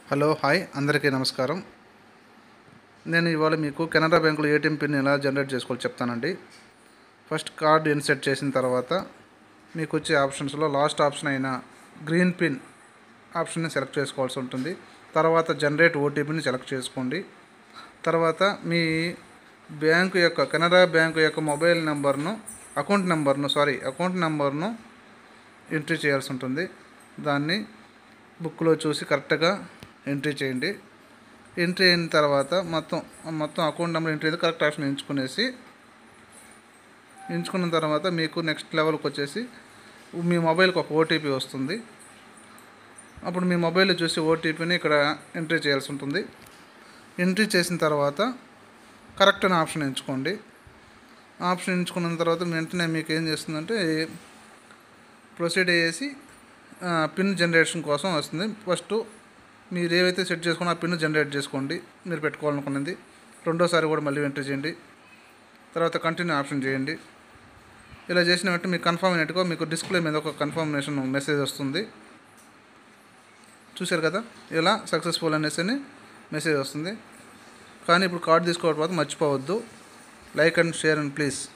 hello hi అందరికీ నమస్కారం నేను ఇవాళ మీకు కెనరా బ్యాంకులో ఏటీఎం పిన్ ఎలా జనరేట్ చేసుకోవాలో చెప్తానండి ఫస్ట్ కార్డ్ ఇన్సెట్ చేసిన తర్వాత మీకు వచ్చే ఆప్షన్స్లో లాస్ట్ ఆప్షన్ అయిన గ్రీన్ పిన్ ఆప్షన్ని సెలెక్ట్ చేసుకోవాల్సి ఉంటుంది తర్వాత జనరేట్ ఓటీపీని సెలెక్ట్ చేసుకోండి తర్వాత మీ బ్యాంకు యొక్క కెనరా బ్యాంకు యొక్క మొబైల్ నెంబర్ను అకౌంట్ నెంబర్ను సారీ అకౌంట్ నెంబర్ను ఎంట్రీ చేయాల్సి ఉంటుంది దాన్ని బుక్లో చూసి కరెక్ట్గా ఎంట్రీ చేయండి ఎంట్రీ అయిన తర్వాత మొత్తం మొత్తం అకౌంట్ నెంబర్ ఎంట్రీ అయితే కరెక్ట్ ఆప్షన్ ఎంచుకునేసి ఎంచుకున్న తర్వాత మీకు నెక్స్ట్ లెవెల్కి వచ్చేసి మీ మొబైల్కి ఒక ఓటీపీ వస్తుంది అప్పుడు మీ మొబైల్లో చూసి ఓటీపీని ఇక్కడ ఎంట్రీ చేయాల్సి ఉంటుంది ఎంట్రీ చేసిన తర్వాత కరెక్ట్ అనే ఆప్షన్ ఎంచుకోండి ఆప్షన్ ఎంచుకున్న తర్వాత వెంటనే మీకు ఏం చేస్తుందంటే ప్రొసీడ్ అయ్యేసి ఆ, పిన్ జనరేషన్ కోసం వస్తుంది ఫస్ట్ మీరు ఏవైతే సెట్ చేసుకున్న ఆ పిన్ జనరేట్ చేసుకోండి మీరు పెట్టుకోవాలనుకున్నది రెండోసారి కూడా మళ్ళీ ఎంటర్ చేయండి తర్వాత కంటిన్యూ ఆప్షన్ చేయండి ఇలా చేసిన వెంటనే మీకు కన్ఫర్మ్ అయినట్టుగా మీకు డిస్ప్లే మీద ఒక కన్ఫర్మేషన్ మెసేజ్ వస్తుంది చూశారు కదా ఇలా సక్సెస్ఫుల్ అనేసి మెసేజ్ వస్తుంది కానీ ఇప్పుడు కార్డు తీసుకోవడం తర్వాత మర్చిపోవద్దు like and share and please